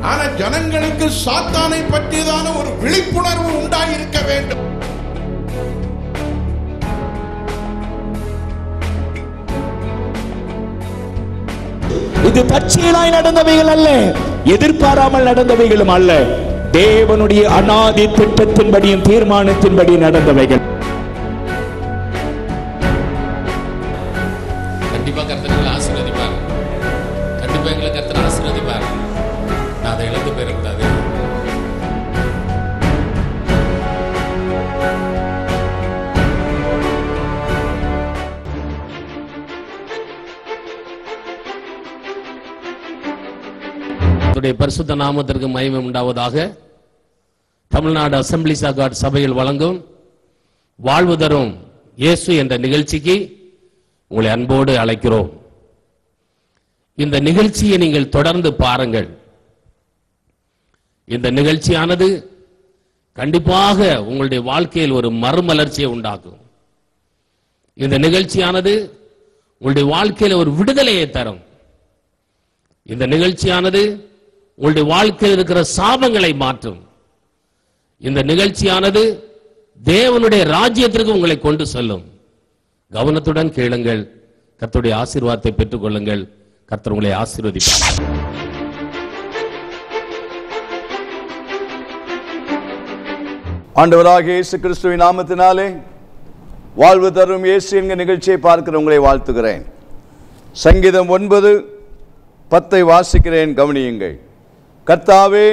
ஆனா ஜனங்களுக்கு சாத்தானை பற்றியதான ஒரு விழிப்புணர்வு உண்டாயிருக்க வேண்டும் இது தற்செயலாய் நடந்தவைகள் அல்ல எதிர்பாராமல் நடந்தவைகளும் அல்ல தேவனுடைய அனாதி திட்டத்தின்படியும் தீர்மானத்தின்படி நடந்தவைகள் கண்டிப்பா கர்த்தர் எங்களை ஆசீர்வதிப்பார் கண்டிப்பா எங்களை கர்த்தர் ஆசீர்வதிப்பார் நான் அதை இழந்து போயிடக்கூடாது கர்த்தருடைய பரிசுத்த நாமத்திற்கு மகிமை உண்டாவதாக தமிழ்நாடு அசம்பிளிஸ் ஆஃப் காட் சபையில் வழங்கும் வாழ்வு தரும் இயேசு என்ற நிகழ்ச்சிக்கு உங்களை அன்போடு அழைக்கிறோம் இந்த நிகழ்ச்சியை நீங்கள் தொடர்ந்து பாருங்கள் இந்த நிகழ்ச்சியானது கண்டிப்பாக உங்களுடைய வாழ்க்கையில் ஒரு மறுமலர்ச்சியை உண்டாக்கும் இந்த நிகழ்ச்சியானது உங்களுடைய வாழ்க்கையில் ஒரு விடுதலையை தரும் இந்த நிகழ்ச்சியானது உங்களுடைய வாழ்க்கையில் இருக்கிற சாபங்களை மாற்றும் இந்த நிகழ்ச்சியானது தேவனுடைய ராஜ்யத்திற்கு உங்களை கொண்டு செல்லும் கவனத்துடன் கேளுங்கள் கர்த்தருடைய ஆசீர்வாதத்தை பெற்றுக் கொள்ளுங்கள் கர்த்தர் உங்களை ஆசீர்வதிப்பார் ஆண்டவராக இயேசு கிறிஸ்துவின் நாமத்தினாலே வாழ்வு தரும் இயேசு என்கிற நிகழ்ச்சியை பார்க்கிற உங்களை வாழ்த்துகிறேன் சங்கீதம் ஒன்பது பத்தை வாசிக்கிறேன் கவனியுங்கள் கர்த்தாவே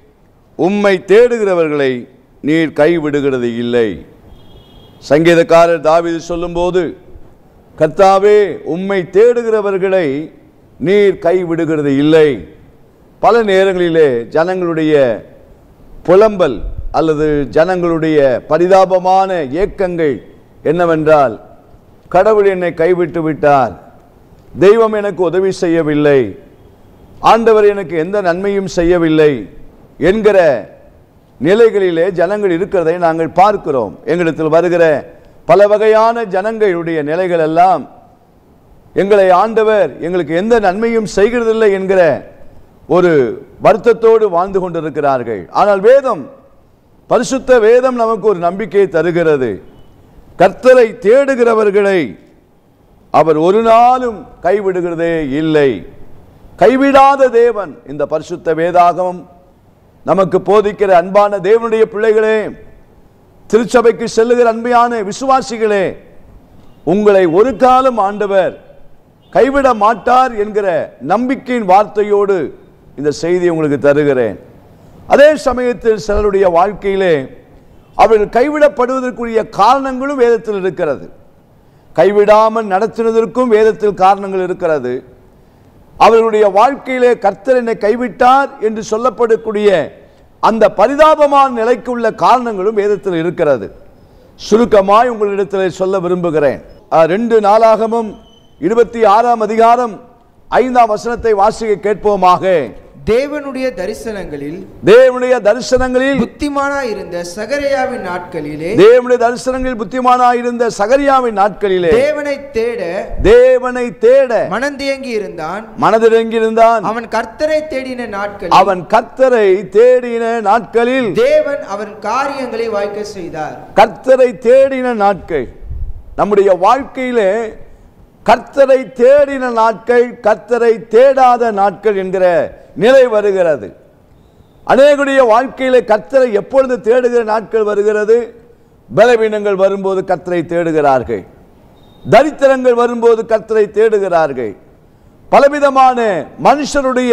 உம்மை தேடுகிறவர்களை நீர் கைவிடுகிறது இல்லை சங்கீதக்காரர் தாவீது சொல்லும்போது கர்த்தாவே உம்மை தேடுகிறவர்களை நீர் கைவிடுகிறது இல்லை பல நேரங்களிலே ஜனங்களுடைய புலம்பல் அல்லது ஜனங்களுடைய பரிதாபமான ஏக்கங்கள் என்னவென்றால் கடவுள் என்னை கைவிட்டு விட்டார் தெய்வம் எனக்கு உதவி செய்யவில்லை ஆண்டவர் எனக்கு எந்த நன்மையும் செய்யவில்லை என்கிற நிலைகளிலே ஜனங்கள் இருக்கிறதை நாங்கள் பார்க்கிறோம் எங்களிடத்தில் வருகிற பல வகையான ஜனங்களுடைய நிலைகள் எல்லாம் எங்களை ஆண்டவர் எங்களுக்கு எந்த நன்மையும் செய்கிறதில்லை என்கிற ஒரு வருத்தத்தோடு வாழ்ந்து கொண்டிருக்கிறார்கள் ஆனால் வேதம் பரிசுத்த வேதம் நமக்கு ஒரு நம்பிக்கையை தருகிறது கர்த்தரை தேடுகிறவர்களை அவர் ஒரு நாளும் கைவிடுகிறதே இல்லை கைவிடாத தேவன் இந்த பரிசுத்த வேதாகமம் நமக்கு போதிக்கிற அன்பான தேவனுடைய பிள்ளைகளே திருச்சபைக்கு செல்லுகிற அன்மையான விசுவாசிகளே உங்களை ஒரு காலம் ஆண்டவர் கைவிட மாட்டார் என்கிற நம்பிக்கையின் வார்த்தையோடு இந்த செய்தியை உங்களுக்கு தருகிறேன் அதே சமயத்தில் சிலருடைய வாழ்க்கையிலே அவர்கள் கைவிடப்படுவதற்குரிய காரணங்களும் வேதத்தில் இருக்கிறது கைவிடாமல் நடத்தினதற்கும் வேதத்தில் காரணங்கள் இருக்கிறது அவர்களுடைய வாழ்க்கையிலே கர்த்தர் என்னை கைவிட்டார் என்று சொல்லப்படக்கூடிய அந்த பரிதாபமான நிலைக்கு உள்ள காரணங்களும் வேதத்தில் இருக்கிறது சுருக்கமாய் உங்களிடத்தில் சொல்ல விரும்புகிறேன் அஹ், ரெண்டு நாளாகமும் இருபத்தி ஆறாம் அதிகாரம் ஐந்தாம் வசனத்தை வாசிக்க கேட்போமாக தேவனுடைய தரிசனங்களில் தேவனுடைய தரிசனங்களில் புத்திமானாய் இருந்த சகரியாவின் நாட்களிலே தேவனுடைய தரிசனங்களில் புத்திமானாயிருந்த சகரியாவின் நாட்களிலே தேவனை தேட தேவனை தேட மனந்தியங்கி இருந்தான் மனதிறங்கியிருந்தான் அவன் கர்த்தரை தேடின நாட்களில் அவன் கர்த்தரை தேடின நாட்களில் தேவன் அவன் காரியங்களை வாய்க்க செய்தார் கர்த்தரை தேடின நாட்கள் நம்முடைய வாழ்க்கையிலே கர்த்தரை தேடின நாட்கள் கர்த்தரை தேடாத நாட்கள் என்கிற நிலை வருகிறது அநேகுடைய வாழ்க்கையிலே கர்த்தரை எப்பொழுது தேடுகிற நாட்கள் வருகிறது பலவீனங்கள் வரும்போது கர்த்தரை தேடுகிறார்கள் தரித்திரங்கள் வரும்போது கர்த்தரை தேடுகிறார்கள் பலவிதமான மனுஷருடைய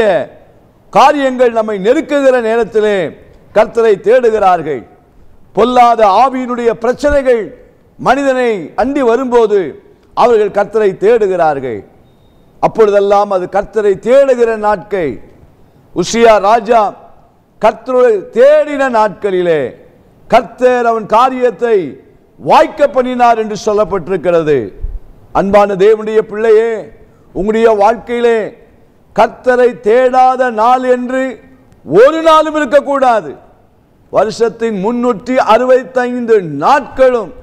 காரியங்கள் நம்மை நெருக்குகிற நேரத்திலே கர்த்தரை தேடுகிறார்கள் பொல்லாத ஆவியினுடைய பிரச்சனைகள் மனிதனை அண்டி வரும்போது அவர்கள் கர்த்தரை தேடுகிறார்கள் அப்பொழுதெல்லாம் அது கர்த்தரை தேடுகிற நாட்கள் உசியா ராஜா கர்த்தரை தேடின நாட்களிலே கர்த்தர் அவன் காரியத்தை வாய்க்க பண்ணினார் என்று சொல்லப்பட்டிருக்கிறது அன்பான தேவனுடைய பிள்ளையே உங்களுடைய வாழ்க்கையிலே கர்த்தரை தேடாத நாள் என்று ஒரு நாளும் இருக்கக்கூடாது வருஷத்தின் முன்னூற்றி அறுபத்தைந்து நாட்களும்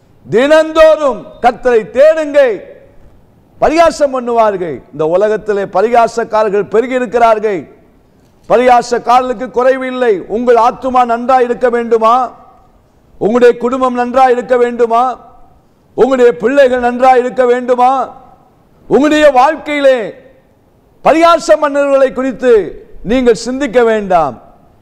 தினந்தோறும் கர்த்தரை தேடுங்கள் பரிகாசம் பண்ணுவார்கள் இந்த உலகத்திலே பரிகாசக்காரர்கள் பெருகி இருக்கிறார்கள் பரியாசக்காரர்களுக்கு குறைவில்லை உங்கள் ஆத்துமா நன்றாய் இருக்க வேண்டுமா உங்களுடைய குடும்பம் நன்றாய் இருக்க வேண்டுமா உங்களுடைய பிள்ளைகள் நன்றாய் இருக்க வேண்டுமா உங்களுடைய வாழ்க்கையிலே பரியாச மன்னர்களை குறித்து நீங்கள் சிந்திக்க வேண்டாம்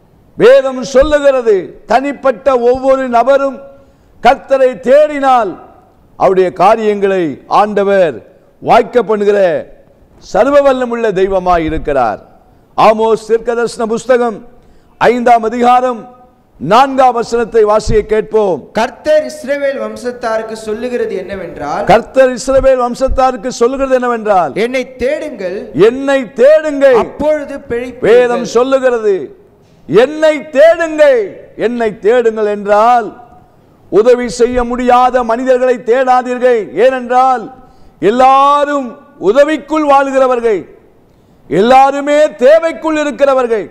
வேதம் சொல்லுகிறது தனிப்பட்ட ஒவ்வொரு நபரும் கர்த்தரை தேடினால் அவருடைய காரியங்களை ஆண்டவர் வாய்க்க பண்ணுகிற சர்வ வல்லமுள்ள தெய்வமாய் இருக்கிறார் ஆமோஸ் தீர்க்கதர்சன புஸ்தகம் ஐந்தாம் அதிகாரம் நான்காம் வசனத்தை வாசிய கேட்போம் கர்த்தர் இஸ்ரவேல் வம்சத்தாருக்கு சொல்லுகிறது என்னவென்றால் கர்த்தர் இஸ்ரவேல் வம்சத்தாருக்கு சொல்லுகிறது என்னவென்றால் என்னை தேடுங்கள் என்னை தேடுங்கள் அப்பொழுது வேதம் பிழைப்பீர்கள் சொல்லுகிறது என்னை தேடுங்கள் என்னை தேடுங்கள் என்றால் உதவி செய்ய முடியாத மனிதர்களை தேடாதீர்கள் ஏனென்றால் எல்லாரும் உதவிக்குள் வாழ்கிறவர்கள் எல்லாருமே தேவைக்குள் இருக்கிறவர்கள்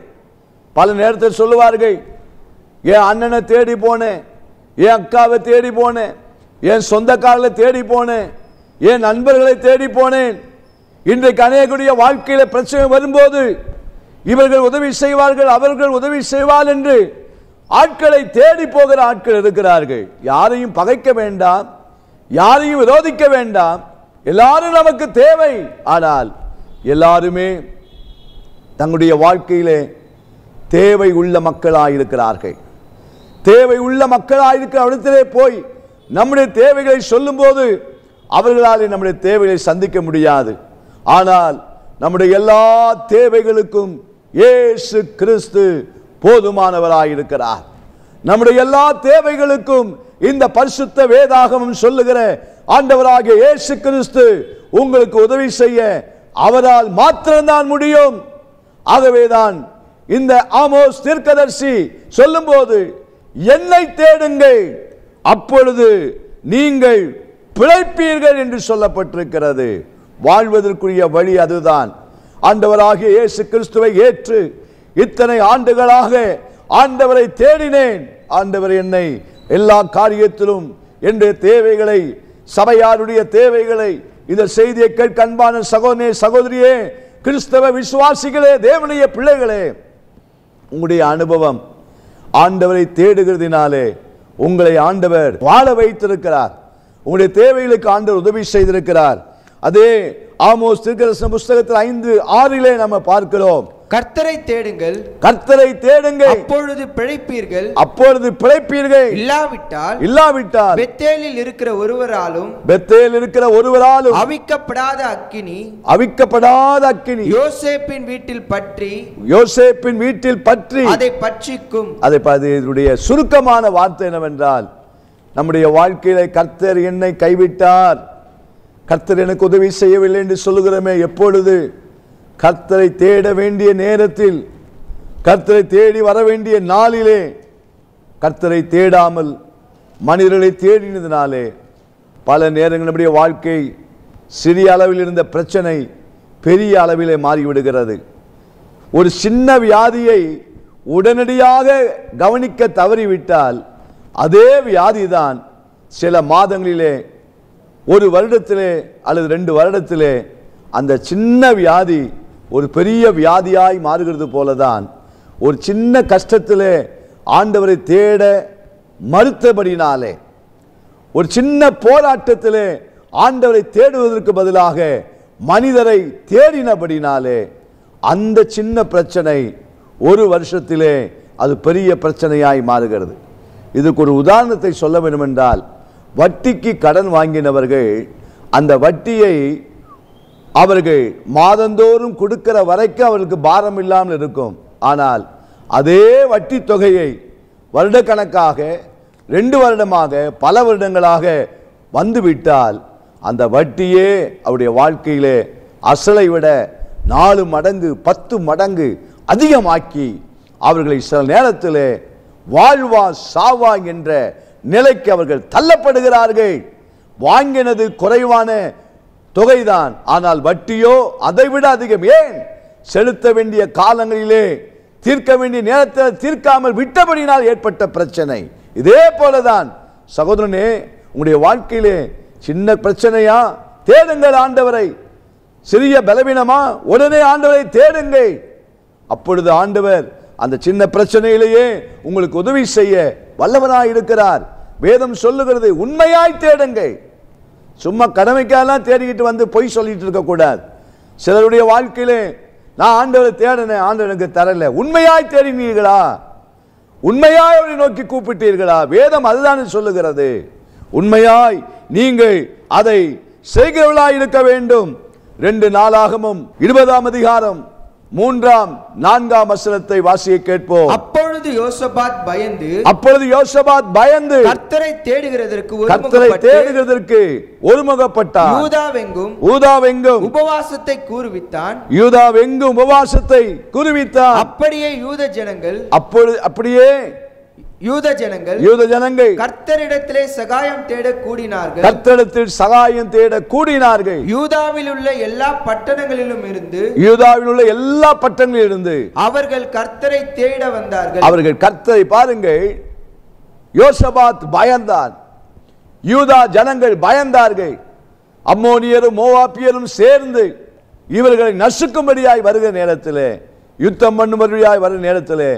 பல நேரத்தில் சொல்லுவார்கள் என் அண்ணனை தேடி போனேன் என் அக்காவை தேடி போனேன் என் சொந்தக்காரர்களை தேடி போனேன் என் நண்பர்களை தேடி போனேன் இன்றைக்கு அநேகருடைய வாழ்க்கையில பிரச்சனை வரும்போது இவர்கள் உதவி செய்வார்கள் அவர்கள் உதவி செய்வார் என்று ஆட்களை தேடி போகிற ஆட்கள் இருக்கிறார்கள் யாரையும் பகைக்க வேண்டாம் யாரையும் விரோதிக்க வேண்டாம் எல்லாரும் நமக்கு தேவை ஆனால் எல்லாருமே தங்களுடைய வாழ்க்கையிலே தேவை உள்ள மக்களாக இருக்கிறார்கள் தேவை உள்ள மக்களாக இருக்கிற இடத்திலே போய் நம்முடைய தேவைகளை சொல்லும்போது அவர்களால் நம்முடைய தேவைகளை சந்திக்க முடியாது ஆனால் நம்முடைய எல்லா தேவைகளுக்கும் இயேசு கிறிஸ்து போதுமானவராய் இருக்கிறார் நம்முடைய எல்லா தேவைகளுக்கும் இந்த பரிசுத்த வேதாகமம் சொல்லுகிற ஆண்டவராகிய இயேசு கிறிஸ்து உங்களுக்கு உதவி செய்ய அவரால் மாத்திரம்தான் முடியும் ஆகவேதான் இந்த ஆமோஸ் தீர்க்கதர்சி சொல்லும்போது என்னை தேடுங்கள் அப்பொழுது நீங்கள் பிழைப்பீர்கள் என்று சொல்லப்பட்டிருக்கிறது வாழ்வதற்குரிய வழி அதுதான் ஆண்டவராகிய இயேசு கிறிஸ்துவை ஏற்று இத்தனை ஆண்டுகளாக ஆண்டவரை தேடினேன் ஆண்டவர் என்னை எல்லா காரியத்திலும் என்னுடைய தேவைகளை சபையாருடைய தேவைகளை இந்த செய்தியை கேட்க அன்பான சகோதரே சகோதரியே கிறிஸ்தவ விசுவாசிகளே தேவனுடைய பிள்ளைகளே உங்களுடைய அனுபவம் ஆண்டவரை தேடுகிறதினாலே உங்களை ஆண்டவர் வாழ வைத்திருக்கிறார் உங்களுடைய தேவைகளுக்கு ஆண்டவர் உதவி செய்திருக்கிறார் அதே ஆமோஸ் திருக்கரசன புஸ்தகத்தில் ஐந்து ஆறிலே நம்ம பார்க்கிறோம் கர்த்தரை தேடுங்கள் கர்த்தரை தேடுங்கள் அப்பொழுது பிழைப்பீர்கள் அப்பொழுது பிழைப்பீர்கள் இல்லாவிட்டால் இல்லாவிட்டால் பெத்தேலில் இருக்கிற ஒருவராலும் பெத்தேல் இருக்கிற ஒருவராலும் அவிக்கப்படாத அக்கினி அவிக்கப்படாத அக்கினி யோசேப்பின் வீட்டில் பற்றி யோசேப்பின் வீட்டில் பற்றி அதை பட்சிக்கும் அதை பாது இதனுடைய சுருக்கமான வார்த்தை என்னவென்றால் நம்முடைய வாழ்க்கையில கர்த்தர் என்னை கைவிட்டார் கர்த்தர் எனக்கு உதவி செய்யவில்லை என்று சொல்லுகிறோமே எப்பொழுது கர்த்தரை தேட வேண்டிய நேரத்தில் கர்த்தரை தேடி வர வேண்டிய நாளிலே கர்த்தரை தேடாமல் மனிதர்களை தேடினதினாலே பல நேரங்கள் நம்முடைய வாழ்க்கை சிறிய அளவில் இருந்த பிரச்சனை பெரிய அளவிலே மாறிவிடுகிறது ஒரு சின்ன வியாதியை உடனடியாக கவனிக்க தவறிவிட்டால் அதே வியாதிதான் சில மாதங்களிலே ஒரு வருடத்திலே அல்லது ரெண்டு வருடத்திலே அந்த சின்ன வியாதி ஒரு பெரிய வியாதியாய் மாறுகிறது போலதான் ஒரு சின்ன கஷ்டத்திலே ஆண்டவரை தேட மறுத்தபடினாலே ஒரு சின்ன போராட்டத்திலே ஆண்டவரை தேடுவதற்கு பதிலாக மனிதரை தேடினபடினாலே அந்த சின்ன பிரச்சனை ஒரு வருஷத்திலே அது பெரிய பிரச்சனையாய் மாறுகிறது இதுக்கு ஒரு உதாரணத்தை சொல்ல வேண்டுமென்றால் வட்டிக்கு கடன் வாங்கினவர்கள் அந்த வட்டியை அவர்கள் மாதந்தோறும் கொடுக்கிற வரைக்கும் அவர்களுக்கு பாரம் இல்லாமல் இருக்கும் ஆனால் அதே வட்டி தொகையை வருடக்கணக்காக ரெண்டு வருடமாக பல வருடங்களாக வந்துவிட்டால் அந்த வட்டியே அவருடைய வாழ்க்கையிலே அசலை விட நாலு மடங்கு பத்து மடங்கு அதிகமாக்கி அவர்களை சில நேரத்திலே வாழ்வா சாவா என்ற நிலைக்கு அவர்கள் தள்ளப்படுகிறார்கள் வாங்கினது குறைவான தொகைதான் ஆனால் வட்டியோ அதைவிட அதிகம் ஏன் செலுத்த வேண்டிய காலங்களிலே தீர்க்க வேண்டிய நேரத்தில் தீர்க்காமல் விட்டபடினால் ஏற்பட்ட பிரச்சனை இதே போலதான் சகோதரனே உங்களுடைய வாழ்க்கையிலே சின்ன பிரச்சனையா தேடுங்கள் ஆண்டவரை சிறிய பலவீனமா உடனே ஆண்டவரை தேடுங்கள் அப்பொழுது ஆண்டவர் அந்த சின்ன பிரச்சனையிலேயே உங்களுக்கு உதவி செய்ய வல்லவராய் இருக்கிறார் வேதம் சொல்லுகிறது உண்மையாய் தேடுங்கள் சும்மா கடமைக்கெல்லாம் தேடிக்கிட்டு வந்து பொய் சொல்லிட்டு இருக்கக்கூடாது சிலருடைய வாழ்க்கையிலே நான் ஆண்டவரை தேடினேன் ஆண்டவர் எனக்கு தரல உண்மையாய் தேடினீர்களா உண்மையாய் அவரை நோக்கி கூப்பிட்டீர்களா வேதம் அதுதான் சொல்லுகிறது உண்மையாய் நீங்கள் அதை செய்கிறவர்களாய் இருக்க வேண்டும் ரெண்டு நாளாகமும் இருபதாம் அதிகாரம் மூன்றாம் நான்காம் வசனத்தை வாசிய கேட்போம் அப்பொழுது யோசபாத் பயந்து அப்பொழுது யோசபாத் பயந்து கர்த்தரை தேடுகிறதற்கு கர்த்தரை ஒருமுகப்பட்டு தேடுகிறதற்கு ஒருமுகப்பட்டார் யூதாவெங்கும் ஊதாவெங்கும் உபவாசத்தை கூறுவித்தான் யூதாவெங்கும் உபவாசத்தை குருவித்தார் அப்படியே யூத ஜனங்கள் அப்பொழுது அப்படியே யூத ஜனங்கள் யூத ஜனங்கள் கர்த்தரிடத்திலே சகாயம் தேட கூடினார்கள் கர்த்தரிடத்தில் சகாயம் தேட கூடினார்கள் யூதாவில் உள்ள எல்லா பட்டணங்களிலும் இருந்து யூதாவில் உள்ள எல்லா பட்டங்களிலும் இருந்து அவர்கள் கர்த்தரை தேட வந்தார்கள் அவர்கள் கர்த்தரை பாருங்கள் யோசபாத் பயந்தான் யூதா ஜனங்கள் பயந்தார்கள் அம்மோனியரும் மோவாப்பியரும் சேர்ந்து இவர்களை நசுக்கும்படியாய் வருகிற நேரத்திலே யுத்தம் பண்ணும்படியாய் வருகிற நேரத்திலே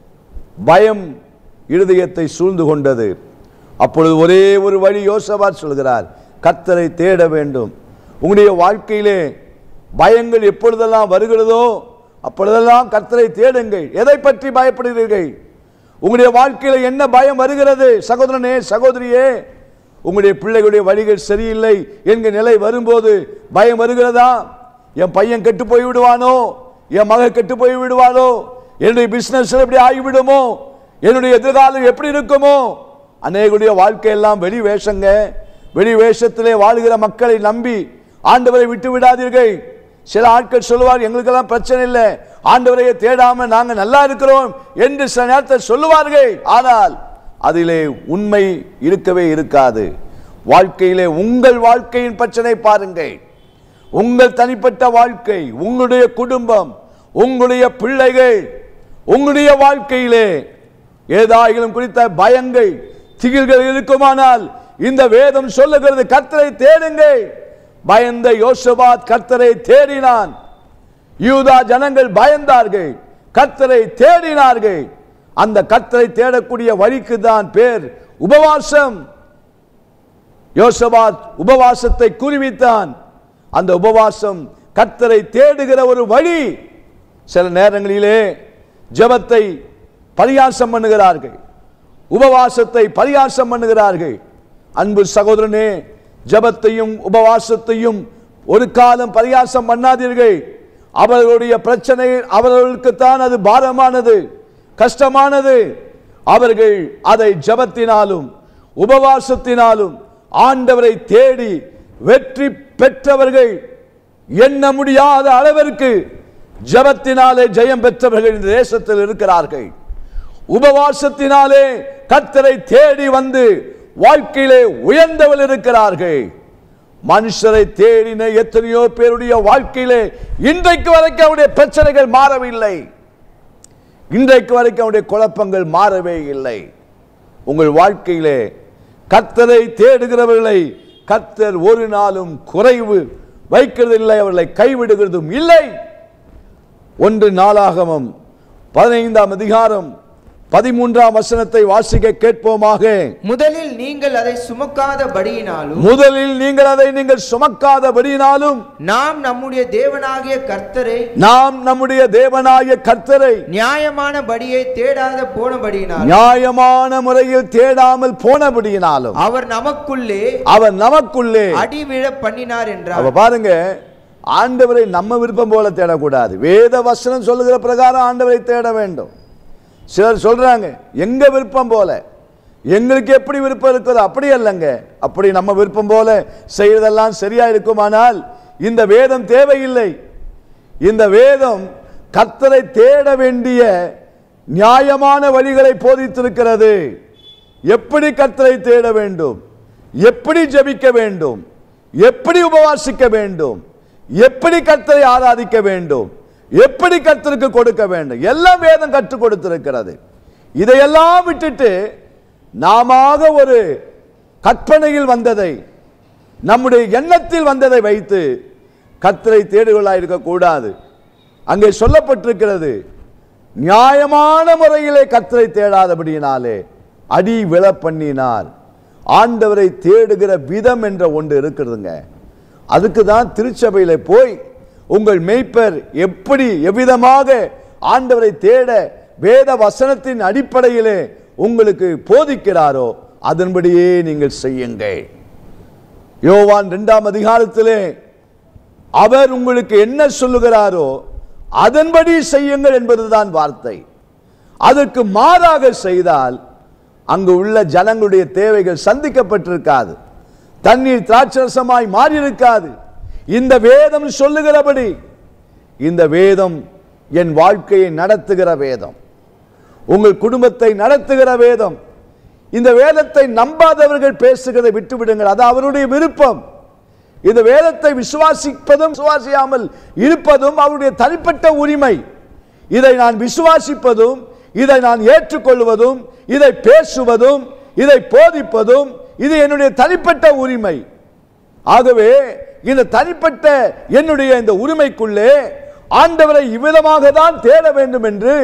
பயம் இருதயத்தை சூழ்ந்து கொண்டது அப்பொழுது ஒரே ஒரு வழி யோசபாத் சொல்கிறார் கர்த்தரை தேட வேண்டும் உங்களுடைய வாழ்க்கையிலே பயங்கள் எப்பொழுதெல்லாம் வருகிறதோ அப்பொழுதெல்லாம் கர்த்தரை தேடுங்கள் எதை பற்றி பயப்படுகிறீர்கள் உங்களுடைய வாழ்க்கையில என்ன பயம் வருகிறது சகோதரனே சகோதரியே உங்களுடைய பிள்ளைகளுடைய வழிகள் சரியில்லை என்கிற நிலை வரும்போது பயம் வருகிறதா என் பையன் கெட்டு போய் விடுவானோ என் மகள் கெட்டு போய் விடுவானோ என்னுடைய பிசினஸ் எப்படி ஆகிவிடுமோ என்னுடைய எதிர்காலம் எப்படி இருக்குமோ அநேகருடைய வாழ்க்கையெல்லாம் வெளி வேஷங்க வெளி வேஷத்திலே வாழ்கிற மக்களை நம்பி ஆண்டவரை விட்டு விடாதீர்கள் சில ஆட்கள் சொல்லுவார் எங்களுக்கெல்லாம் பிரச்சனை இல்லை ஆண்டவரையே தேடாம நாங்க நல்லா இருக்கிறோம் என்று சில நேரத்தில் சொல்லுவார்கள் ஆனால் அதிலே உண்மை இருக்கவே இருக்காது வாழ்க்கையிலே உங்கள் வாழ்க்கையின் பிரச்சனை பாருங்கள் உங்கள் தனிப்பட்ட வாழ்க்கை உங்களுடைய குடும்பம் உங்களுடைய பிள்ளைகள் உங்களுடைய வாழ்க்கையிலே ஏதாயிலும் குறித்த பயங்கள் திகில்கள் இருக்குமானால் இந்த வேதம் சொல்லுகிறது கர்த்தரை தேடுங்கள் பயந்த யோசபாத் கர்த்தரை தேடினான் யூதா ஜனங்கள் பயந்தார்கள் கர்த்தரை தேடினார்கள் அந்த கர்த்தரை தேடக்கூடிய வழிக்கு தான் பேர் உபவாசம் யோசபாத் உபவாசத்தை குறிவித்தான் அந்த உபவாசம் கர்த்தரை தேடுகிற ஒரு வழி சில நேரங்களிலே ஜெபத்தை பரியாசம் பண்ணுகிறார்கள் உபவாசத்தை பரியாசம் பண்ணுகிறார்கள் அன்பு சகோதரனே ஜெபத்தையும் உபவாசத்தையும் ஒரு காலம் பரியாசம் பண்ணாதீர்கள் அவர்களுடைய பிரச்சனை அவர்களுக்குத்தான் அது பாரமானது கஷ்டமானது அவர்கள் அதை ஜெபத்தினாலும் உபவாசத்தினாலும் ஆண்டவரை தேடி வெற்றி பெற்றவர்கள் எண்ண முடியாத அளவிற்கு ஜெபத்தினாலே ஜெயம் பெற்றவர்கள் இந்த தேசத்தில் இருக்கிறார்கள் உபவாசத்தினாலே கர்த்தரை தேடி வந்து வாழ்க்கையிலே உயர்ந்தவர்கள் இருக்கிறார்கள் மனுஷரை தேடின எத்தனையோ பேருடைய வாழ்க்கையிலே இன்றைக்கு வரைக்கும் அவருடைய பிரச்சனைகள் மாறவில்லை இன்றைக்கு வரைக்கும் அவருடைய குழப்பங்கள் மாறவே இல்லை உங்கள் வாழ்க்கையிலே கர்த்தரை தேடுகிறவர்களை கர்த்தர் ஒரு நாளும் குறைவு வைக்கிறதில்லை அவர்களை கைவிடுகிறதும் இல்லை ஒன்று நாளாகமம் பதினைந்தாம் அதிகாரம் பதிமூன்றாம் வசனத்தை வாசிக்க கேட்போமாக முதலில் நீங்கள் அதை சுமக்காதபடியினாலும் முதலில் நீங்கள் அதை நீங்கள் சுமக்காதபடியினாலும் நாம் நம்முடைய தேவனாகிய கர்த்தரை நாம் நம்முடைய தேவனாய கர்த்தரை நியாயமான படியை தேடாத போனபடியினாலும் நியாயமான முறையில் தேடாமல் போனபடியினாலும் அவர் நமக்குள்ளே அவர் நமக்குள்ளே அடி விழ பண்ணினார் அவ என்றார் பாருங்க ஆண்டவரை நம்ம விருப்பம் போல தேடக்கூடாது வேத வசனம் சொல்லுகிற பிரகாரம் ஆண்டவரை தேட வேண்டும் சிலர் சொல்றாங்க எங்க விருப்பம் போல எங்களுக்கு எப்படி விருப்பம் இருக்குதோ அப்படி அல்லங்க அப்படி நம்ம விருப்பம் போல செய்யறதெல்லாம் சரியா இருக்குமானால் இந்த வேதம் தேவையில்லை இந்த வேதம் கர்த்தரை தேட வேண்டிய நியாயமான வழிகளை போதித்திருக்கிறது எப்படி கர்த்தரை தேட வேண்டும் எப்படி ஜெபிக்க வேண்டும் எப்படி உபவாசிக்க வேண்டும் எப்படி கர்த்தரை ஆராதிக்க வேண்டும் எப்படி கர்த்தருக்கு கொடுக்க வேண்டும் எல்லாம் வேதம் கற்றுக் கொடுத்திருக்கிறது இதையெல்லாம் விட்டுட்டு நாம ஒரு கற்பனையில் வந்ததை நம்முடைய எண்ணத்தில் வந்ததை வைத்து கர்த்தரை தேடுகளாக இருக்கக்கூடாது அங்கே சொல்லப்பட்டிருக்கிறது நியாயமான முறையிலே கத்தரை தேடாதபடியினாலே அடி விழ பண்ணினார் ஆண்டவரை தேடுகிற விதம் என்ற ஒன்று இருக்கிறதுங்க அதுக்கு தான் திருச்சபையில போய் உங்கள் மெய்ப்பர் எப்படி எவ்விதமாக ஆண்டவரை தேட வேத வசனத்தின் அடிப்படையிலே உங்களுக்கு போதிக்கிறாரோ அதன்படியே நீங்கள் செய்யுங்கள் யோவான் இரண்டாம் அதிகாரத்திலே அவர் உங்களுக்கு என்ன சொல்லுகிறாரோ அதன்படி செய்யுங்கள் என்பதுதான் வார்த்தை அதற்கு மாறாக செய்தால் அங்கு உள்ள ஜனங்களுடைய தேவைகள் சந்திக்கப்பட்டிருக்காது தண்ணீர் திராட்சரசமாய் மாறியிருக்காது இந்த வேதம் சொல்லுகிறபடி இந்த வேதம் என் வாழ்க்கையை நடத்துகிற வேதம் உங்கள் குடும்பத்தை நடத்துகிற வேதம் இந்த வேதத்தை நம்பாதவர்கள் பேசுகிறதை விட்டுவிடுங்கள் அது அவருடைய விருப்பம் இந்த வேதத்தை விசுவாசிப்பதும் விசுவாசியாமல் இருப்பதும் அவருடைய தனிப்பட்ட உரிமை இதை நான் விசுவாசிப்பதும் இதை நான் ஏற்றுக்கொள்வதும் இதை பேசுவதும் இதை போதிப்பதும் இது என்னுடைய தனிப்பட்ட உரிமை ஆகவே இந்த தனிப்பட்ட என்னுடைய இந்த உரிமைக்குள்ளே ஆண்டவரை இவ்விதமாக தான் தேட வேண்டும் என்று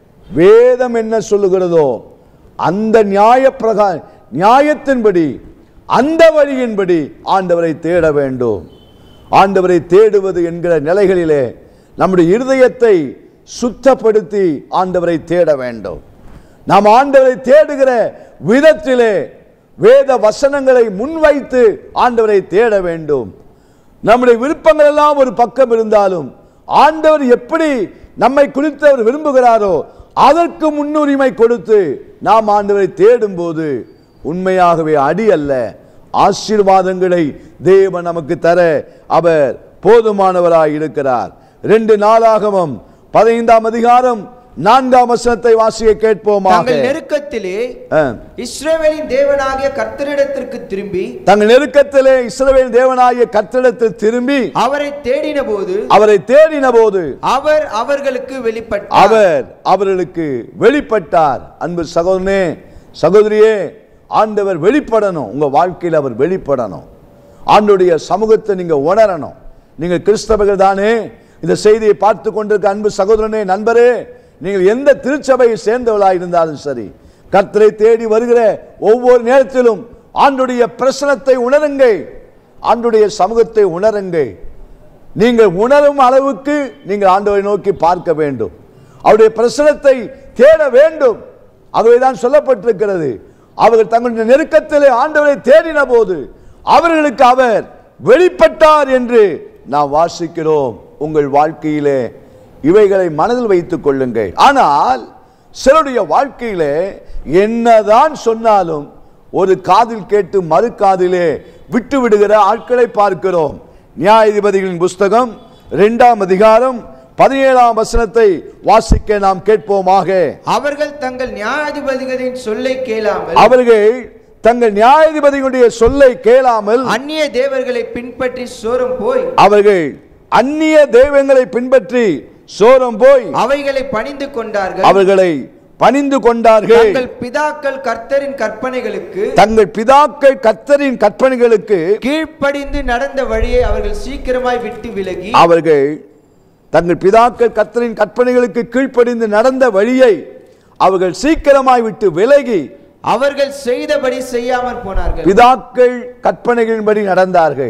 வேதம் என்ன சொல்லுகிறதோ அந்த நியாய பிரகா நியாயத்தின்படி அந்த வழியின்படி ஆண்டவரை தேட வேண்டும் ஆண்டவரை தேடுவது என்கிற நிலைகளிலே நம்முடைய இருதயத்தை சுத்தப்படுத்தி ஆண்டவரை தேட வேண்டும் நாம் ஆண்டவரை தேடுகிற விதத்திலே வேத வசனங்களை முன்வைத்து ஆண்டவரை தேட வேண்டும் நம்முடைய விருப்பங்கள் எல்லாம் ஒரு பக்கம் இருந்தாலும் ஆண்டவர் எப்படி நம்மை குறித்து அவர் விரும்புகிறாரோ அதற்கு முன்னுரிமை கொடுத்து நாம் ஆண்டவரை தேடும் போது உண்மையாகவே அடி அல்ல ஆசீர்வாதங்களை தேவன் நமக்கு தர அவர் போதுமானவராய் இருக்கிறார் ரெண்டு நாளாகவும் பதினைந்தாம் அதிகாரம் நான்காம் வசனத்தை வாசிக்க கேட்போமாக தங்கள் நெருக்கத்திலே ஆ. இஸ்ரவேலின் தேவனாகிய கர்த்தரிடத்திற்கு திரும்பி தங்கள் நெருக்கத்திலே இஸ்ரவேல் தேவனாகிய கர்த்தரிடத்தில் திரும்பி அவரை தேடின போது அவரை தேடின போது அவர் அவர்களுக்கு வெளிப்பட்டார் அவர் அவர்களுக்கு வெளிப்பட்டார் அன்பு சகோதரனே சகோதரியே ஆண்டவர் வெளிப்படணும் உங்க வாழ்க்கையில் அவர் வெளிப்படணும் ஆண்டுடைய சமூகத்தை நீங்க உணரணும் நீங்கள் கிறிஸ்தவர்கள் தானே இந்த செய்தியை பார்த்து கொண்டிருக்க அன்பு சகோதரனே நண்பரே நீங்கள் எந்த திருச்சபையை சேர்ந்தவர்களாக இருந்தாலும் சரி கர்த்தரை தேடி வருகிற ஒவ்வொரு நேரத்திலும் ஆண்டுடைய பிரசனத்தை உணருங்கள் ஆண்டுடைய சமூகத்தை உணருங்கள் நீங்கள் உணரும் அளவுக்கு நீங்கள் ஆண்டவரை நோக்கி பார்க்க வேண்டும் அவருடைய பிரசனத்தை தேட வேண்டும் ஆகவேதான் சொல்லப்பட்டிருக்கிறது அவர்கள் தங்களுடைய நெருக்கத்திலே ஆண்டவரை தேடின போது அவர்களுக்கு அவர் வெளிப்பட்டார் என்று நாம் வாசிக்கிறோம் உங்கள் வாழ்க்கையிலே இவைகளை மனதில் வைத்துக் கொள்ளுங்கள் ஆனால் சிலருடைய வாழ்க்கையிலே என்னதான் சொன்னாலும் ஒரு காதில் கேட்டு மறு காதிலே விட்டு விடுகிற ஆட்களை பார்க்கிறோம் நியாயாதிபதிகளின் புஸ்தகம் இரண்டாம் அதிகாரம் பதினேழாம் வசனத்தை வாசிக்க நாம் கேட்போமாக அவர்கள் தங்கள் நியாயாதிபதிகளின் சொல்லை கேளாமல் அவர்கள் தங்கள் நியாயாதிபதிகளுடைய சொல்லை கேளாமல் அந்நிய தேவர்களை பின்பற்றி சோரம் போய் அவர்கள் அந்நிய தெய்வங்களை பின்பற்றி சோரம் போய் அவைகளை பணிந்து கொண்டார்கள் அவர்களை பணிந்து கொண்டார்கள் தங்கள் பிதாக்கள் கர்த்தரின் கற்பனைகளுக்கு தங்கள் பிதாக்கள் கர்த்தரின் கற்பனைகளுக்கு கீழ்ப்படிந்து நடந்த வழியை அவர்கள் சீக்கிரமாய் விட்டு விலகி அவர்கள் தங்கள் பிதாக்கள் கர்த்தரின் கற்பனைகளுக்கு கீழ்ப்படிந்து நடந்த வழியை அவர்கள் சீக்கிரமாய் விட்டு விலகி அவர்கள் செய்தபடி செய்யாமற் போனார்கள் பிதாக்கள் கற்பனைகளின்படி நடந்தார்கள்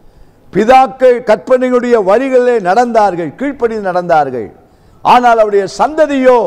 பிதாக்கள் கற்பனைகளுடைய வழிகளிலே நடந்தார்கள் கீழ்ப்படிந்து நடந்தார்கள் ஆனால் அவருடைய சந்ததியோ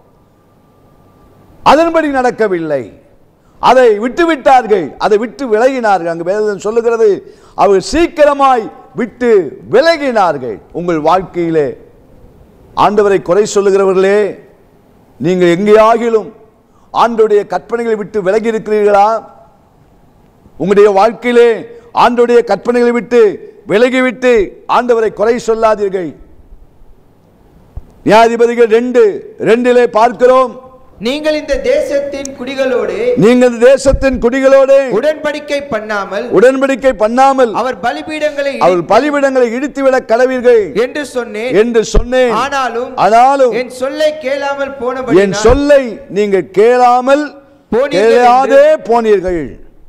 அதன்படி நடக்கவில்லை அதை விட்டு விட்டார்கள் அதை விட்டு விலகினார்கள் அங்கு வேதம் சொல்லுகிறது அவர்கள் சீக்கிரமாய் விட்டு விலகினார்கள் உங்கள் வாழ்க்கையிலே ஆண்டவரை குறை சொல்லுகிறவர்களே நீங்கள் எங்கேயாகிலும் ஆண்டுடைய கற்பனைகளை விட்டு விலகி இருக்கிறீர்களா உங்களுடைய வாழ்க்கையிலே ஆண்டுடைய கற்பனைகளை விட்டு விலகிவிட்டு ஆண்டவரை குறை சொல்லாதீர்கள் நியாயாதிபதிகள் ரெண்டு ரெண்டிலே பார்க்கிறோம் நீங்கள் இந்த தேசத்தின் குடிகளோடு நீங்கள் இந்த தேசத்தின் குடிகளோடு உடன்படிக்கை பண்ணாமல் உடன்படிக்கை பண்ணாமல் அவர் பலிபீடங்களை இடி- அவள் பலிபிடங்களை இடித்துவிட கடவீர்கள் என்று சொன்னேன் என்று சொன்னேன் ஆனாலும் ஆனாலும் என் சொல்லை கேளாமல் என் போனபடி சொல்லை நீங்கள் கேளாமல் போனீர்கள் கேளாதே போனீர்கள்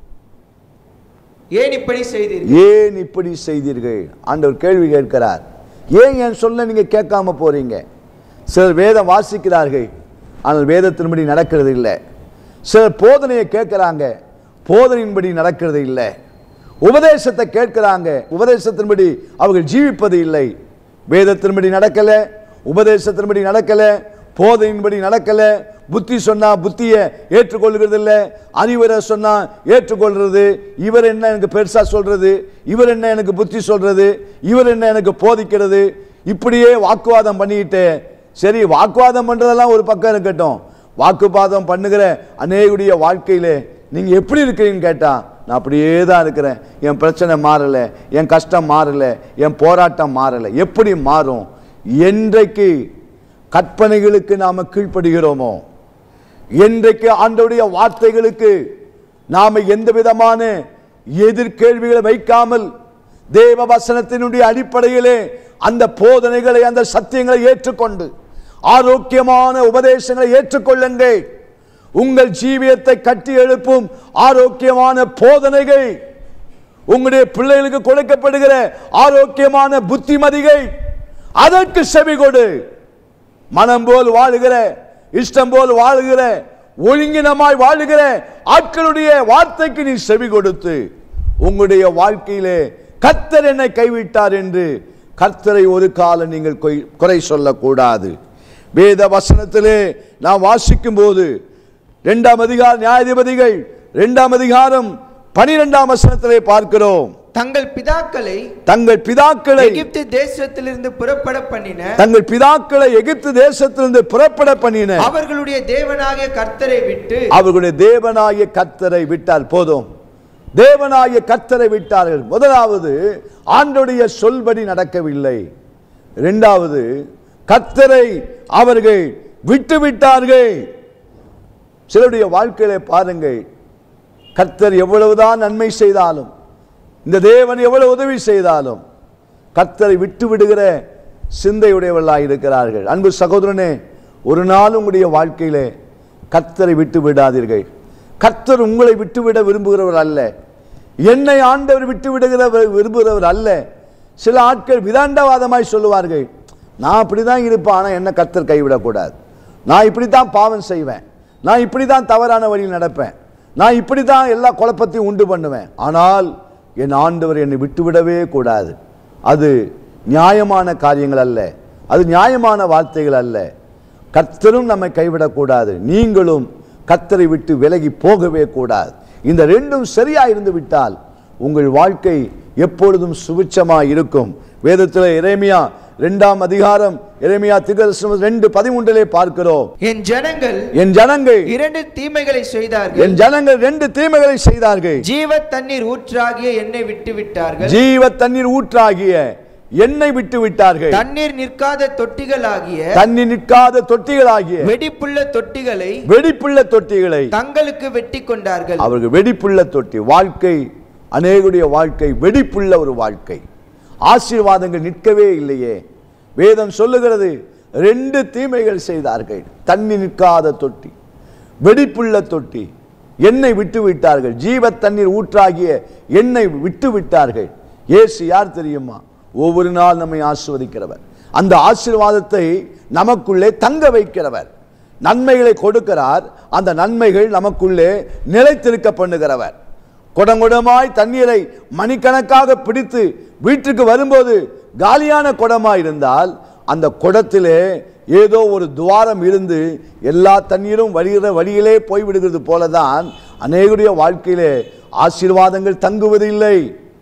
ஏன் இப்படி செய்தீர்கள் ஏன் இப்படி செய்தீர்கள் ஆண்டவர் கேள்வி கேட்கிறார் ஏன் என் சொல்ல நீங்க கேட்காம போறீங்க சிலர் வேதம் வாசிக்கிறார்கள் ஆனால் வேதத்தின்படி நடக்கிறது இல்லை சிலர் போதனையை கேட்கிறாங்க போதனையின்படி நடக்கிறது இல்லை உபதேசத்தை கேட்கிறாங்க உபதேசத்தின்படி அவர்கள் ஜீவிப்பது இல்லை வேதத்தின்படி நடக்கல உபதேசத்தின்படி நடக்கல போதையின்படி நடக்கல புத்தி சொன்னா புத்தியை ஏற்றுக்கொள்கிறது இல்லை அறிவுரை சொன்னா ஏற்றுக்கொள்றது இவர் என்ன எனக்கு பெருசா சொல்றது இவர் என்ன எனக்கு புத்தி சொல்றது இவர் என்ன எனக்கு போதிக்கிறது இப்படியே வாக்குவாதம் பண்ணிக்கிட்டு சரி வாக்குவாதம் பண்றதெல்லாம் ஒரு பக்கம் இருக்கட்டும் வாக்குவாதம் பண்ணுகிற அநேகுடைய வாழ்க்கையிலே நீங்க எப்படி இருக்கிறீங்கன்னு கேட்டா நான் அப்படியே தான் இருக்கிறேன் என் பிரச்சனை மாறல என் கஷ்டம் மாறல என் போராட்டம் மாறல எப்படி மாறும் என்றைக்கு கற்பனைகளுக்கு நாம கீழ்ப்படுகிறோமோ என்றைக்கு ஆண்டவருடைய வார்த்தைகளுக்கு நாம எந்த விதமான எதிர்கேள்விகளை வைக்காமல் தேவ வசனத்தினுடைய அடிப்படையிலே அந்த போதனைகளை அந்த சத்தியங்களை ஏற்றுக்கொண்டு ஆரோக்கியமான உபதேசங்களை ஏற்றுக்கொள்ளுங்கள் உங்கள் ஜீவியத்தை கட்டி எழுப்பும் ஆரோக்கியமான போதனைகள் உங்களுடைய பிள்ளைகளுக்கு கொடுக்கப்படுகிற ஆரோக்கியமான புத்திமதிகள் அதற்கு செவி கொடு மனம் போல் வாழுகிற இஷ்டம் போல் வாழுகிற ஒழுங்கினமாய் வாழுகிற ஆட்களுடைய வார்த்தைக்கு நீ செவி கொடுத்து உங்களுடைய வாழ்க்கையிலே கர்த்தர் என்னை கைவிட்டார் என்று கர்த்தரை ஒரு காலம் நீங்கள் கொய்- குறை சொல்லக்கூடாது வேத வசனத்திலே நாம் வாசிக்கும் போது இரண்டாம் அதிகார நியாயாதிபதிகள் இரண்டாம் அதிகாரம் பனிரெண்டாம் வசனத்திலே பார்க்கிறோம் தங்கள் பிதாக்களை தங்கள் பிதாக்களை எகிப்து தேசத்திலிருந்து புறப்பட பண்ணின தங்கள் பிதாக்களை எகிப்து தேசத்திலிருந்து புறப்பட பண்ணின அவர்களுடைய தேவனாகிய கர்த்தரை விட்டு அவர்களுடைய தேவனாகிய கர்த்தரை விட்டார் போதும் தேவனாகிய கர்த்தரை விட்டார்கள் முதலாவது ஆண்டுடைய சொல்படி நடக்கவில்லை இரண்டாவது கர்த்தரை அவர்கள் விட்டு விட்டார்கள் சிலருடைய வாழ்க்கையில பாருங்கள் கர்த்தர் எவ்வளவுதான் நன்மை செய்தாலும் இந்த தேவன் எவ்வளவு உதவி செய்தாலும் கர்த்தரை விட்டு விடுகிற சிந்தையுடையவர்களாக இருக்கிறார்கள் அன்பு சகோதரனே ஒரு நாள் உங்களுடைய வாழ்க்கையிலே கர்த்தரை விட்டு விடாதீர்கள் கர்த்தர் உங்களை விட்டுவிட விரும்புகிறவர் அல்ல என்னை ஆண்டவர் விட்டு விடுகிறவர் விரும்புகிறவர் அல்ல சில ஆட்கள் விதாண்டவாதமாய் சொல்லுவார்கள் நான் அப்படிதான் இருப்பேன் ஆனால் என்ன கர்த்தர் கைவிடக்கூடாது நான் இப்படித்தான் பாவம் செய்வேன் நான் இப்படி தான் தவறான வழியில் நடப்பேன் நான் இப்படி தான் எல்லா குழப்பத்தையும் உண்டு பண்ணுவேன் ஆனால் என் ஆண்டவர் என்னை விட்டுவிடவே கூடாது அது நியாயமான காரியங்கள் அல்ல அது நியாயமான வார்த்தைகள் அல்ல கர்த்தரும் நம்மை கைவிடக்கூடாது நீங்களும் கர்த்தரை விட்டு விலகி போகவே கூடாது இந்த ரெண்டும் சரியா இருந்து விட்டால் உங்கள் வாழ்க்கை எப்பொழுதும் சுபிட்சமாய் இருக்கும் வேதத்தில் எரேமியா இரண்டாம் அதிகாரம் எரேமியா திகதர்சனம் ரெண்டு பதிமூன்றிலே பார்க்கிறோம் என் ஜனங்கள் என் ஜனங்கள் இரண்டு தீமைகளை செய்தார்கள் என் ஜனங்கள் ரெண்டு தீமைகளை செய்தார்கள் ஜீவ தண்ணீர் ஊற்றாகிய என்னை விட்டு விட்டார்கள் ஜீவ தண்ணீர் ஊற்றாகிய எண்ணெய் விட்டு விட்டார்கள் தண்ணீர் நிற்காத தொட்டிகளாகிய தண்ணி நிற்காத தொட்டிகளாகிய வெடிப்புள்ள தொட்டிகளை வெடிப்புள்ள தொட்டிகளை தங்களுக்கு வெட்டி கொண்டார்கள் அவர்கள் வெடிப்புள்ள தொட்டி வாழ்க்கை அநேகுடைய வாழ்க்கை வெடிப்புள்ள ஒரு வாழ்க்கை ஆசீர்வாதங்கள் நிற்கவே இல்லையே வேதம் சொல்லுகிறது ரெண்டு தீமைகள் செய்தார்கள் தண்ணி நிற்காத தொட்டி வெடிப்புள்ள தொட்டி எண்ணெய் விட்டு விட்டார்கள் ஜீவ தண்ணீர் ஊற்றாகிய எண்ணெய் விட்டு விட்டார்கள் இயேசு யார் தெரியுமா ஒவ்வொரு நாள் நம்மை ஆசிர்வதிக்கிறவர் அந்த ஆசீர்வாதத்தை நமக்குள்ளே தங்க வைக்கிறவர் நன்மைகளை கொடுக்கிறார் அந்த நன்மைகள் நமக்குள்ளே நிலைத்திருக்க பண்ணுகிறவர் குடங்குடமாய் தண்ணீரை மணிக்கணக்காக பிடித்து வீட்டுக்கு வரும்போது காலியான குடமாய் இருந்தால் அந்த குடத்திலே ஏதோ ஒரு துவாரம் இருந்து எல்லா தண்ணீரும் வழிகிற வழியிலே போய்விடுகிறது போலதான் அநேகருடைய வாழ்க்கையிலே ஆசீர்வாதங்கள் தங்குவதில்லை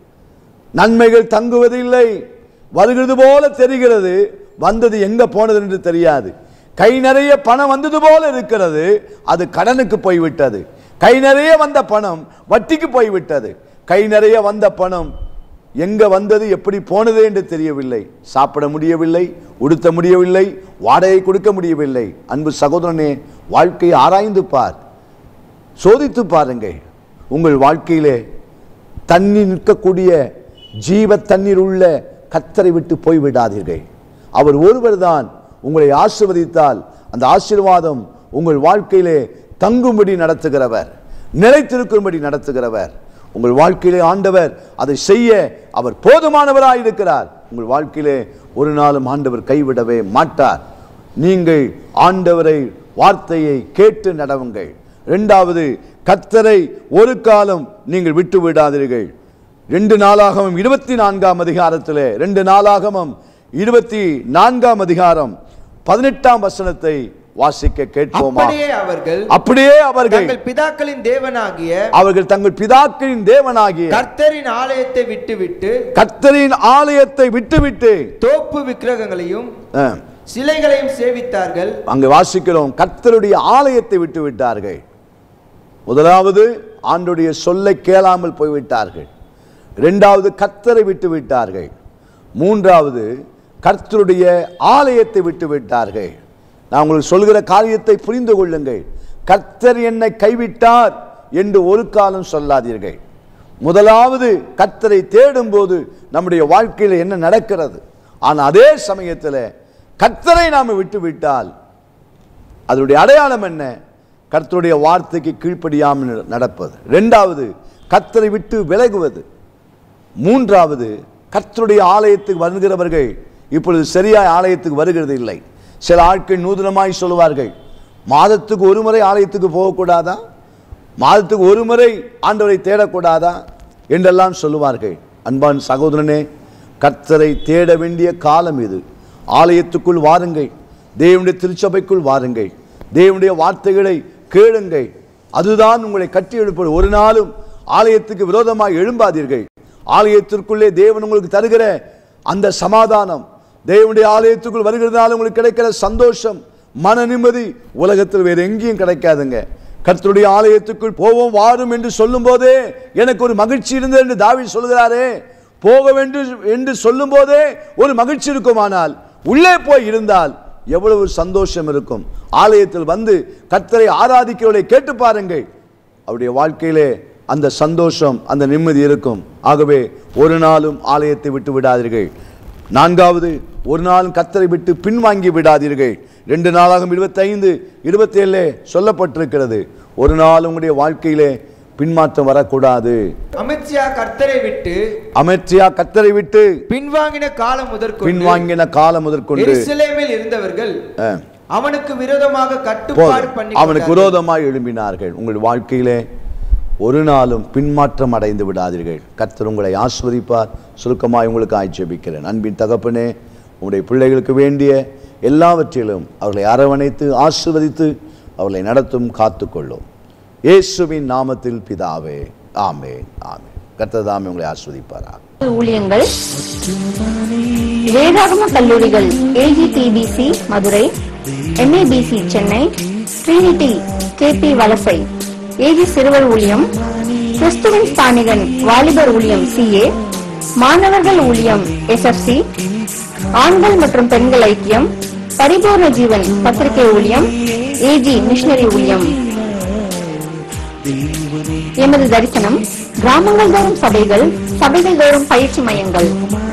நன்மைகள் தங்குவதில்லை வருகிறது போல தெரிகிறது வந்தது எங்க போனது என்று தெரியாது கை நிறைய பணம் வந்தது போல இருக்கிறது அது கடனுக்கு போய்விட்டது கை நிறைய வந்த பணம் வட்டிக்கு போய்விட்டது கை நிறைய வந்த பணம் எங்க வந்தது எப்படி போனது என்று தெரியவில்லை சாப்பிட முடியவில்லை உடுத்த முடியவில்லை வாடகை கொடுக்க முடியவில்லை அன்பு சகோதரனே வாழ்க்கையை ஆராய்ந்து பார் சோதித்து பாருங்கள் உங்கள் வாழ்க்கையிலே தண்ணி நிற்கக்கூடிய ஜீவ தண்ணீர் உள்ள கத்தரை விட்டு போய்விடாதீர்கள் அவர் ஒருவர்தான் உங்களை ஆசீர்வதித்தால் அந்த ஆசீர்வாதம் உங்கள் வாழ்க்கையிலே தங்கும்படி நடத்துகிறவர் நிலைத்திருக்கும்படி நடத்துகிறவர் உங்கள் வாழ்க்கையிலே ஆண்டவர் அதை செய்ய அவர் போதுமானவராய் இருக்கிறார் உங்கள் வாழ்க்கையிலே ஒரு நாளும் ஆண்டவர் கைவிடவே மாட்டார் நீங்கள் ஆண்டவரை வார்த்தையை கேட்டு நடவுங்கள் இரண்டாவது கர்த்தரை ஒரு காலம் நீங்கள் விட்டு விடாதீர்கள் ரெண்டு நாளாகமம் இருபத்தி நான்காம் அதிகாரத்திலே ரெண்டு நாளாகமம் இருபத்தி நான்காம் அதிகாரம் பதினெட்டாம் வசனத்தை வாசிக்க கேட்போமா அப்படியே அவர்கள் அப்படியே அவர்கள் தங்கள் பிதாக்களின் தேவனாகிய அவர்கள் தங்கள் பிதாக்களின் தேவனாகிய கர்த்தரின் ஆலயத்தை விட்டுவிட்டு கர்த்தரின் ஆலயத்தை விட்டுவிட்டு தோப்பு விக்கிரகங்களையும் அஹ், சிலைகளையும் சேவித்தார்கள் அங்கு வாசிக்கிறோம் கர்த்தருடைய ஆலயத்தை விட்டு விட்டார்கள் முதலாவது ஆண்டுடைய சொல்லை கேளாமல் போய்விட்டார்கள் இரண்டாவது கர்த்தரை விட்டு விட்டார்கள் மூன்றாவது கர்த்தருடைய ஆலயத்தை விட்டு விட்டார்கள் நான் உங்களுக்கு சொல்கிற காரியத்தை புரிந்து கொள்ளுங்கள் கர்த்தர் என்னை கைவிட்டார் என்று ஒரு காலம் சொல்லாதீர்கள் முதலாவது கர்த்தரை தேடும்போது நம்முடைய வாழ்க்கையில் என்ன நடக்கிறது ஆனால் அதே சமயத்தில் கர்த்தரை நாம் விட்டு விட்டால் அதனுடைய அடையாளம் என்ன கர்த்தருடைய வார்த்தைக்கு கீழ்ப்படியாமல் நடப்பது ரெண்டாவது கர்த்தரை விட்டு விலகுவது மூன்றாவது கர்த்தருடைய ஆலயத்துக்கு வருகிறவர்கள் இப்பொழுது சரியாய் ஆலயத்துக்கு வருகிறது இல்லை சில ஆட்கள் நூதனமாய் சொல்லுவார்கள் மாதத்துக்கு ஒரு முறை ஆலயத்துக்கு போகக்கூடாதா மாதத்துக்கு ஒரு முறை ஆண்டவரை தேடக்கூடாதா என்றெல்லாம் சொல்லுவார்கள் அன்பான் சகோதரனே கர்த்தரை தேட வேண்டிய காலம் இது ஆலயத்துக்குள் வாருங்கள் தேவனுடைய திருச்சபைக்குள் வாருங்கள் தேவனுடைய வார்த்தைகளை கேளுங்கள் அதுதான் உங்களை கட்டி எழுப்பது ஒரு நாளும் ஆலயத்துக்கு விரோதமாக எழும்பாதீர்கள் ஆலயத்திற்குள்ளே தேவன் உங்களுக்கு தருகிற அந்த சமாதானம் தேவனுடைய ஆலயத்துக்குள் வருகிறதுனால உங்களுக்கு கிடைக்கிற சந்தோஷம் மன நிம்மதி உலகத்தில் வேறு எங்கேயும் கிடைக்காதுங்க கர்த்தருடைய ஆலயத்துக்குள் போவோம் வாரும் என்று சொல்லும் போதே எனக்கு ஒரு மகிழ்ச்சி இருந்தது என்று தாவீது சொல்கிறாரே போக வேண்டும் என்று சொல்லும் போதே ஒரு மகிழ்ச்சி இருக்குமானால் உள்ளே போய் இருந்தால் எவ்வளவு சந்தோஷம் இருக்கும் ஆலயத்தில் வந்து கர்த்தரை ஆராதிக்கிறவர்களை கேட்டு பாருங்கள் அவருடைய வாழ்க்கையிலே அந்த சந்தோஷம் அந்த நிம்மதி இருக்கும் ஆகவே ஒரு நாளும் ஆலயத்தை விட்டு விடாதீர்கள் நான்காவது ஒரு நாளும் கத்தரை விட்டு பின்வாங்கி விடாதீர்கள் ரெண்டு நாளாகும் இருபத்தைந்து இருபத்தேழு சொல்லப்பட்டிருக்கிறது ஒரு நாள் உங்களுடைய வாழ்க்கையிலே பின்மாற்றம் வரக்கூடாது அமித்ஷா கர்த்தரை விட்டு அமெர்ச்சியா கத்தரை விட்டு பின்வாங்கின காலம் முதற்கொண்டு பின்வாங்கின காலம் முதற்கொண்டு எருசலேமில் இருந்தவர்கள் அஹ், அவனுக்கு விரோதமாக கட்டுப்பாடு போதும். பண்ணி அவனுக்கு கொண்டார்கள். விரோதமாய் எழும்பினார்கள் உங்கள் வாழ்க்கையிலே ஒரு நாளும் பின்மாற்றம் அடைந்து விடாதீர்கள் கர்த்தர் உங்களை ஆஸ்வதிப்பார் சுருக்கமாய் உங்களுக்கு ஆட்சேபிக்கிறேன் அன்பின் தகப்பனே உங்களுடைய பிள்ளைகளுக்கு வேண்டிய எல்லாவற்றிலும் அவர்களை அரவணைத்து ஆசிர்வதித்து அவர்களை நடத்தும் காத்துக்கொள்ளும் இயேசுவின் நாமத்தில் பிதாவே ஆமே ஆமே கர்த்தர் தாமே உங்களை ஆஸ்வதிப்பாரா ஊழியங்கள் வேதாகம கல்லூரிகள் AGTBC Madurai MABC Chennai Trinity KB Valasai AG சிறுவர் ஊழியம் கிறிஸ்துவின் ஸ்தானிகன் வாலிபர் ஊழியம் சிஏ மாணவர்கள் ஊழியம் எஸ்எஃப்சி ஆண்கள் மற்றும் பெண்கள் ஐக்கியம் பரிபூர்ண ஜீவன் பத்திரிகை ஊழியம் ஏஜி மிஷனரி ஊழியம் எமது தரிசனம் கிராமங்கள் தோறும் சபைகள் சபைகள் தோறும் பயிற்சி மையங்கள்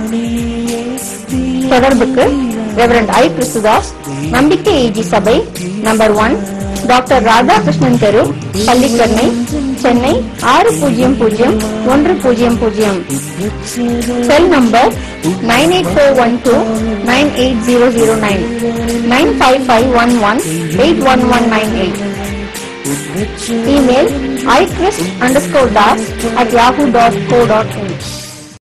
தொடர்புக்கு ரெவரண்ட் ஐ கிறிஸ்துதாஸ் நம்பிக்கை ஏஜி சபை நம்பர் ஒன் டாக்டர் ராதாகிருஷ்ணன் தெரு பள்ளிக்கரணை சென்னை ஆறு பூஜ்ஜியம் பூஜ்ஜியம் ஒன்று பூஜ்ஜியம் பூஜ்ஜியம் cell number nine eight four one two nine eight zero zero nine nine five five one one eight one one nine eight Email iChrist underscore das at yahoo.co.in.